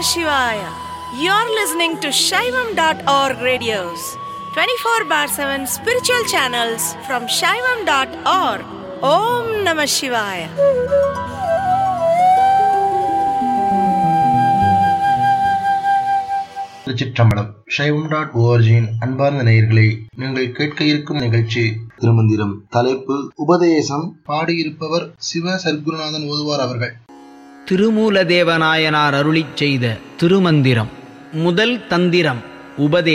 Shivaya. You're listening to Shaivam.org radios, 24 bar 7 spiritual channels from Shaivam.org. Om Namah Shivaya. திருச்சிற்றம்பலம் சைவம் dot ஓஆர்ஜியின் அன்பார்ந்த நேயர்களே நீங்கள் கேட்க இருக்கும் நிகழ்ச்சி திருமந்திரம் தலைப்பு உபதேசம் பாடியிருப்பவர் சிவ சர்க்குருநாதன் ஓதுவார் அவர்கள் திருமூலதேவநாயனார் அருளிச் செய்த திருமந்திரம் முதல் தந்திரம் உபதே